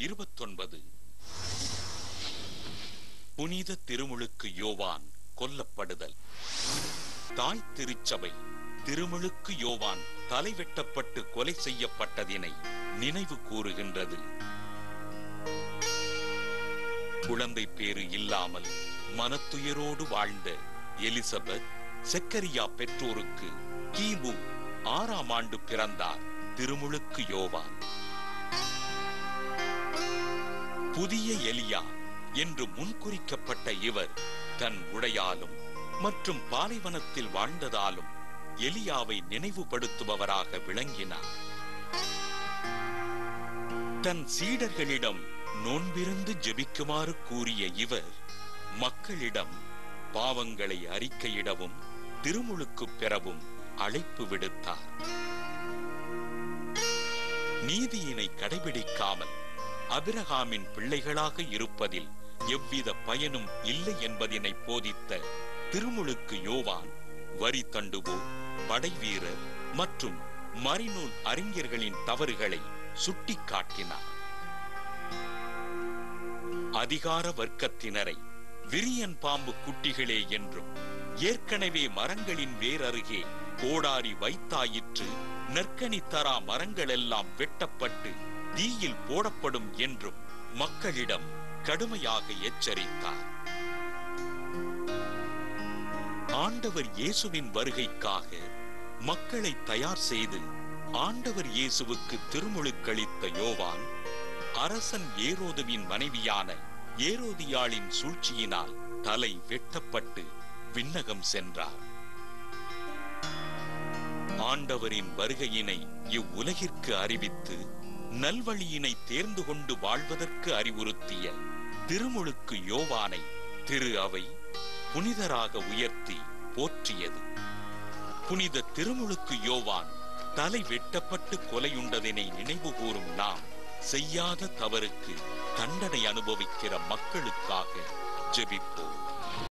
இருபத்தொன்பது புனித திருமுழுக்கு யோவான் கொல்லப்படுதல் தாய் திருச்சபை திருமுழுக்கு யோவான் தலை வெட்டப்பட்டு கொலை செய்யப்பட்டதினை நினைவு கூறுகின்றது குழந்தை பேறு இல்லாமல் மனத்துயரோடு வாழ்ந்த எலிசபெத் செக்கரியா பெற்றோருக்கு கிமு ஆறாம் ஆண்டு பிறந்தார் திருமுழுக்கு யோவான் புதிய எலியா என்று முன்குறிக்கப்பட்ட இவர் தன் உடையாலும் மற்றும் பாலைவனத்தில் வாழ்ந்ததாலும் எலியாவை நினைவுபடுத்துபவராக விளங்கினார் தன் சீடர்களிடம் நோன்பிருந்து ஜெபிக்குமாறு கூறிய இவர் மக்களிடம் பாவங்களை அறிக்கையிடவும் திருமுழுக்கு பெறவும் அழைப்பு விடுத்தார் நீதியினை கடைபிடிக்காமல் அபிரகாமின் பிள்ளைகளாக இருப்பதில் எவ்வித பயனும் இல்லை என்பதினை போதித்த திருமுழுக்கு யோவான் வரி தண்டுவோர் படைவீரர் மற்றும் மறைநூல் அறிஞர்களின் தவறுகளை சுட்டிக்காட்டினார் அதிகார வர்க்கத்தினரை விரியன் பாம்பு குட்டிகளே என்றும் ஏற்கனவே மரங்களின் வேரருகே கோடாரி வைத்தாயிற்று நற்கனி தரா மரங்களெல்லாம் வெட்டப்பட்டு தீயில் போடப்படும் என்றும் மக்களிடம் கடுமையாக எச்சரித்தார் ஆண்டவர் இயேசுவின் வருகைக்காக மக்களை தயார் செய்து ஆண்டவர் இயேசுவுக்கு திருமுழுக்களித்த யோவான் அரசன் ஏரோதுவின் மனைவியான ஏரோதியாளின் சூழ்ச்சியினால் தலை வெட்டப்பட்டு விண்ணகம் சென்றார் ஆண்டவரின் வருகையினை இவ்வுலகிற்கு அறிவித்து நல்வழியினை தேர்ந்து கொண்டு வாழ்வதற்கு அறிவுறுத்திய திருமுழுக்கு யோவானை திரு அவை புனிதராக உயர்த்தி போற்றியது புனித திருமுழுக்கு யோவான் தலை வெட்டப்பட்டு கொலையுண்டதினை நினைவுகூரும் நாம் செய்யாத தவறுக்கு தண்டனை அனுபவிக்கிற மக்களுக்காக ஜெபிப்போம்